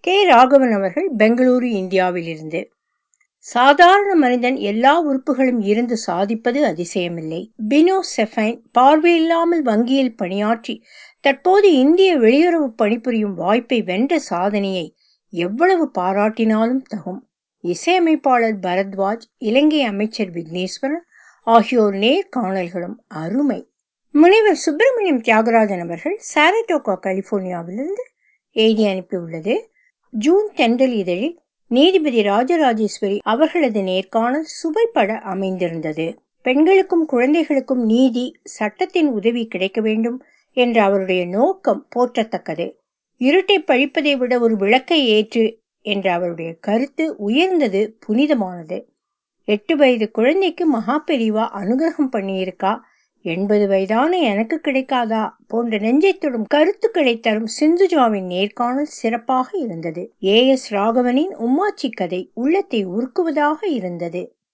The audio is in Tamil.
கே ராகவன் அவர்கள் பெங்களூரு இந்தியாவிலிருந்து சாதாரண மனிதன் எல்லா உறுப்புகளும் இருந்து சாதிப்பது அதிசயமில்லை பினோ செஃபைன் பார்வையில்லாமல் வங்கியில் பணியாற்றி தற்போது இந்திய வெளியுறவு பணிபுரியும் வாய்ப்பை வென்ற சாதனையை எவ்வளவு பாராட்டினாலும் தகும் இசையமைப்பாளர் பரத்வாஜ் இலங்கை அமைச்சர் விக்னேஸ்வரன் ஆகியோர் நேர்காணல்களும் அருமை முனைவர் சுப்பிரமணியம் தியாகராஜன் அவர்கள் சாரட்டோகா கலிபோர்னியாவிலிருந்து எழுதி அனுப்பியுள்ளது ஜூன் தென்றல் இதழில் நீதிபதி ராஜராஜேஸ்வரி அவர்களது நேர்காணல் சுவைப்பட அமைந்திருந்தது பெண்களுக்கும் குழந்தைகளுக்கும் நீதி சட்டத்தின் உதவி கிடைக்க வேண்டும் என்ற அவருடைய நோக்கம் போற்றத்தக்கது இருட்டை பழிப்பதை விட ஒரு விளக்கை ஏற்று என்ற அவருடைய கருத்து உயர்ந்தது புனிதமானது எட்டு வயது குழந்தைக்கு மகா பெரிவா அனுகிரகம் பண்ணியிருக்கா எண்பது வயதான எனக்கு கிடைக்காதா போன்ற நெஞ்சை தொடும் கருத்துக்களை தரும் சிந்துஜாவின் நேர்காணல் சிறப்பாக இருந்தது ஏ எஸ் ராகவனின் உம்மாச்சி கதை உள்ளத்தை உருக்குவதாக இருந்தது